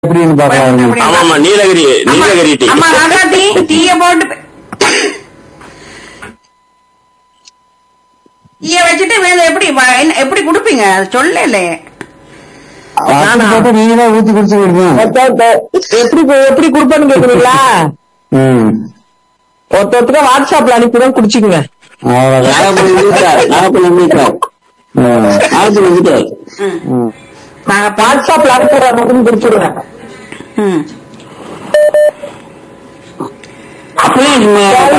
எப்படின்னு பாக்கலாம் அப்படி- ஆமா ஆமா நீலகிரி நீலகிரி டீ அம்மா ராதா டீ டீய போட்டு டீய வச்சுட்டு வேற எப்படி வ- என்ன- எப்படி குடுப்பீங்க அது சொல்லல போட்டு நீங்க தான் ஊத்தி குடிச்சு விடுங்க எப்படி எப்படி கொடுப்பேன்னு கேக்குறீங்களா ம் ஒருத்தருக்கு வாட்ஸ்அப்ல அனுப்பிதான் குடிச்சுக்குங்க அவ்வளவுதான் நாகப்பள்ளி வந்துட்டார் நாகப்பள்ளி வந்துட்டார் ம். நாகப்பள்ளி வந்துட்டார் ம். நாங்க பா- வாட்ஸ்அப்ல அனுப்புறேன் குடிச்சிடுவேன் ம். அப்படியே நம்ம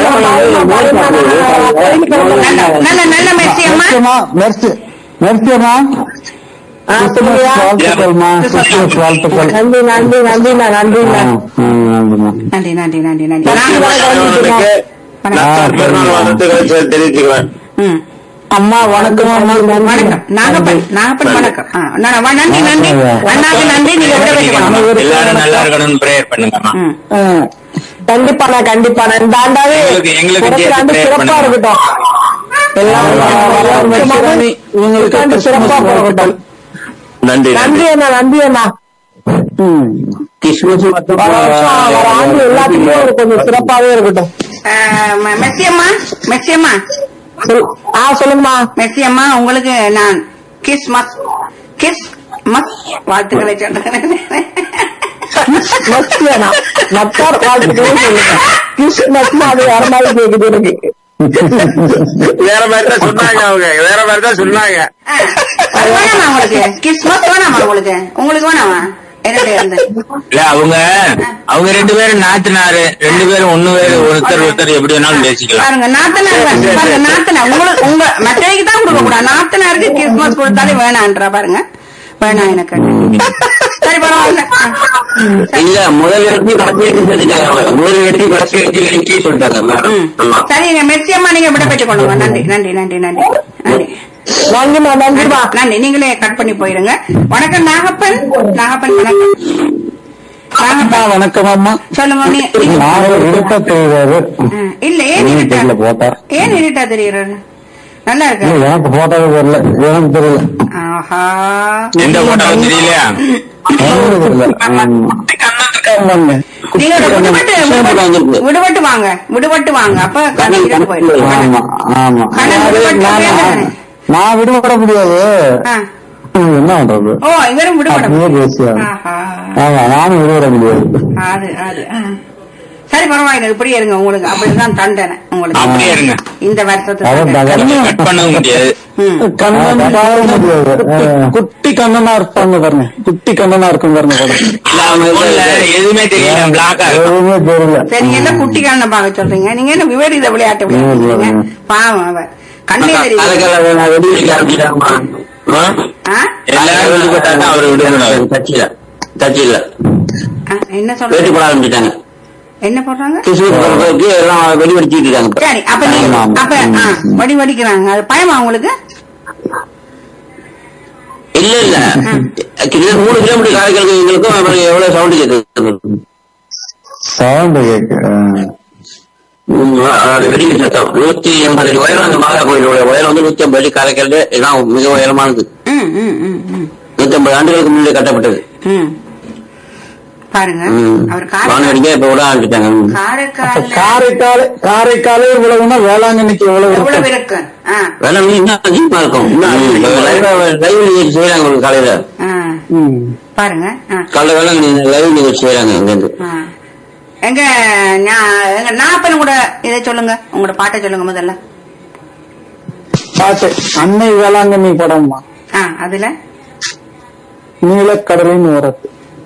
நல்ல நல்ல நல்ல மெர்சி அம்மா மெர்சியம்மா மெர்சி மெர்சியம்மா சொல்லுங்க வாழ்த்துக்கள்மா கிறிஸ்துமஸ் வாழ்த்துக்கள் நன்றி நன்றி நன்றிண்ணா நன்றிண்ணா ம், நன்றிம்மா. நன்றி நன்றி நன்றி நன்றி நாங்க அவர்களுக்கு நத்தார் பெருநாள் வாழ்த்துக்களை தெரிவிச்சுக்கிறேன் ம். அம்மா வணக்கம் அம்மா வணக்கம் நாகப்பன் நாகப்பன் வணக்கம் ஆ, ந- வ- நன்றி நன்றி அண்ணாக்கு நன்றி நீங்க விட வைக்கணும் எல்லாரும் நல்லா இருக்கணும்னு பிரேயர் பண்ணுங்கம்மா ம். ம். கண்டிப்பாண்ணா கண்டிப்பாண்ணா இந்த ஆண்டாவே எங்களுக்கு- எங்களுக்கு பிறக்கிற சேர்த்து ஆண்டு pray சிறப்பா பண்ணுங்க. இருக்கட்டும் எல்லாம் வருஷமாவே உங்களுக்கு ஆண்டு சிறப்பா கிறிஸ்துமஸ் போகட்டும் நன்றி நன்றி நன்றி அண்ணா நன்றி அண்ணா ம். கிறிஸ்துமஸ் மட்டும் வர வருஷம் வர ஆண்டு எல்லாத்துக்குமே ஒரு கொஞ்சம் சிறப்பாவே இருக்கட்டும் ஆ, ம- மெர்சி அம்மா மெர்சி அம்மா சொல்- ஆ சொல்லுங்கம்மா மெர்சி அம்மா உங்களுக்கு நான் கிஸ் மஸ் கிஸ் மஸ் வாழ்த்துக்களை சொல்றேன் மஸ்தியானா நத்தார் வாழ்த்துக்களே சொல்லுங்க கிறிஸ்துமஸ் அது வேற மாதிரி கேக்குது எனக்கு வேற மாதிரி தான் சொன்னாங்க அவங்க வேற மாதிரி தான் சொன்னாங்க ஆ, அது வேணாமா உங்களுக்கு கிஸ் மஸ் வேணாமா உங்களுக்கு உங்களுக்கு வேணாமா என்னது அந்த இல்ல அவங்க அவங்க ரெண்டு பேரும் நாத்தினாரு ரெண்டு பேரும் ஒண்ணு பேரு ஒருத்தர் ஒருத்தர் எப்படி வேணாலும் பேசிக்கலாம் பாருங்க நாத்தனார் வே- பாருங்க நாத்தனார் உங்களுக்கு உங்க மற்றவைக்கு தான் கொடுக்க கூடாது நாத்தனாருக்கு கிறிஸ்துமஸ் கொடுத்தாலே வேணான்றா பாருங்க வேணாம் எனக்கு சரி பரவாயில்ல ஆ. சரி. இல்ல முதல் வெற்றி கடைசி வெற்றி சொல்லிட்டாங்க அவங்க. முதல் வெற்றி கடைசி வெற்றி வெற்றி சொல்லிட்டாங்க ம். மேடம் ஆமா சரிங்க மெர்சி அம்மா நீங்க விட பெற்றுக் கொள்ளுங்க நன்றி நன்றி நன்றி நன்றி நன்றி நன்றிமா நன்றிமா நன்றி நீங்களே கட் பண்ணி போயிருங்க வணக்கம் நாகப்பன் நாகப்பன் வணக்கம் அம்மா, நாகப்பன் வணக்கம் அம்மா சொல்லுங்க நீ- நீ- நான் இருட்ட தெரியுறாரு ஆ, இல்ல ஏன் நீங்க இருட்டா தெரியல போட்டா ஏன் இருட்டா தெரியுறாரு நல்லா இல்ல, இருக்கு எனக்கு போட்டோவே தெரியல எனக்கு தெரியல ஆஹா எந்த போட்டாலும் தெரியலையா எனக்கு தெரியல ம். ஆமாங்க. நீங்க குட்டி கண்ணு. விடுபட்டு விடுபட்டு- விடுபட்டு வாங்க விடுபட்டு வாங்க அப்ப கண்ணு இருட்டு போயிடும் ஆமா ஆமா கண்ணன் விடுபட்டு பேசுறேன். நான் விடுபட முடியாது ஆ. என்ன பண்றது ஓ இவரும் விடுபட அப்படியே பேசியாரு ஆஹா ஆமா நானும் விடுபட முடியாது அது அது ஆ. சரி பரவாயில்ல இப்படியே இருங்க உங்களுக்கு அப்படிதான் தண்டனை உங்களுக்கு அப்படியே இருங்க இந்த வருஷத்து அதான் தண்டனை. தகவல். கட் பண்ண முடியாது ம். கண்ணன் பார்க்க முடியாது ஆ. குட்டி கண்ணனா இருப்பாங்க பாருங்க குட்டி கண்ணனா இருக்கும் பாருங்க படம். இல்ல அவங்க போன்ல எதுவுமே தெரியல பிளாக்கா இருக்கும் எதுவுமே தெரியல சரி நீங்க என்ன குட்டிக்காரனை பார்க்க சொல்றீங்க நீங்க என்ன விபரீத விளையாட்டு விளையாடுறீங்க பாவம் அவ கண்ணே தெரியுது அதுக்காக நான் வெடி வெடிக்க ஆரம்பிச்சிட்டாங்கம்மா ஆ? எல்லாரும் விடுபட்டாங்க அவர் விடுபடாது கட்சியில கட்சியில ஆ, என்ன வேட்டி சொல்றீங்க போட ஆரம்பிச்சிட்டாங்க என்ன போடுறாங்க கிறிஸ்துமஸ் பிறந்ததுக்கு எல்லாம் வெடி வெடிச்சிட்டு இருக்காங்க இப்ப. சரி அப்ப நீ ஆமா, ஆமா. அப்ப ஆ, வடி வடிக்கிறாங்க அது பயமா உங்களுக்கு இல்ல இல்ல கிட்டத்தட்ட மூணு கிலோமீட்டர் காரைக்காலுக்கு எங்களுக்கும் அப்புறம் எவ்வளவு சவுண்ட் கேட்குது சவுண்ட் கேக்கு ஆ. ம், அது வெடிக்க சத்தம் நூத்தி எண்பது அடி உயரம் அந்த மாதா கோயிலோட உயரம் வந்து நூத்தி ஐம்பது அடி காரைக்கால் இதான் மிக உயரமானது ம் ம் ம் ம் நூத்தி ஐம்பது ஆண்டுகளுக்கு முன்னாடி கட்டப்பட்டது ம் பாருங்க ம். அவர் வானம் காரைக்கால் அடிக்க இப்ப விட ஆரம்பிச்சிட்டாங்க ம். காரைக்கால் காரைக்கால் காரைக்காலே இவ்வளவுன்னா வேளாங்கண்ணிக்கு எவ்வளவு எவ்வளவு இருக்கும் இருக்கு ஆ வேலை இன்னும் அதிகமா இருக்கும் இன்னும் லைவ் நிகழ்ச்சி செய்யறாங்க ஒரு காலையில ஆ ம். பாருங்க ஆ காலைல வேலை லைவ் நிகழ்ச்சி செய்யறாங்க இங்க இருந்து ஆ. எங்க ஞா- எங்க நாப்பன் கூட இதை சொல்லுங்க உங்களோட பாட்டை சொல்லுங்க முதல்ல பாட்டு அன்னை வேளாங்கண்ணி படம்மா ஆ அதுல நீலக்கடலின் ஓரத்து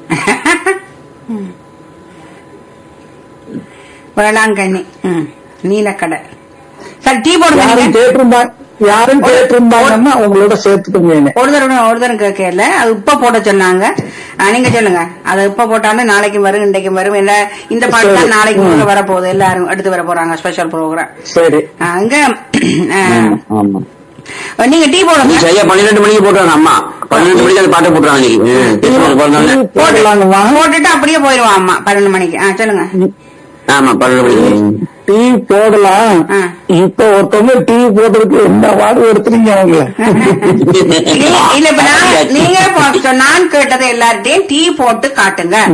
வேளாங்கண்ணி ம் நீலக்கடல் சரி டீ போடுங்க யாரும் நீங்க. கேட்டிருந்தா யாரும் கேட்டிருந்தாங்கன்னா உங்களோட சேர்த்துக்கோங்க ஒரு தடவை ஒரு தடவை கேட்கல அது உப்ப போட சொன்னாங்க ஆ, நீங்க சொல்லுங்க அது உப்ப போட்டாலும் நாளைக்கு வரும் இன்றைக்கும் வரும் இல்ல இந்த பாட்டு தான் சரி. நாளைக்கு ம். முதல்ல வரப்போகுது எல்லாரும் எடுத்து வர போறாங்க ஸ்பெஷல் ப்ரோக்ராம் சரி அங்க ஆ, ஆமா நீங்க டீ நீ போடுங்க சரியா பன்னிரெண்டு மணிக்கு போட்டுருவாங்க அம்மா பன்னிரெண்டு மணிக்கு அந்த பாட்டை போட்டுருவாங்க இன்னைக்கு ம், கிறிஸ்துமஸ் பிறந்தோடனே போடலாங்கம்மா போட்டுட்டு அப்படியே போயிருவான் அம்மா பன்னெண்டு மணிக்கு ஆ சொல்லுங்க ஆமா பன்னெண்டு மணி டீ போடலாம் ஆ. இப்ப ஒருத்தவங்க டீ போடுறதுக்கு என்ன வாடு எடுத்துறீங்க அவங்கள இல்ல இல்ல, இப்ப நான் நீங்க இப்போ நான் கேட்டதை எல்லார்ட்டையும் டீ போட்டு காட்டுங்க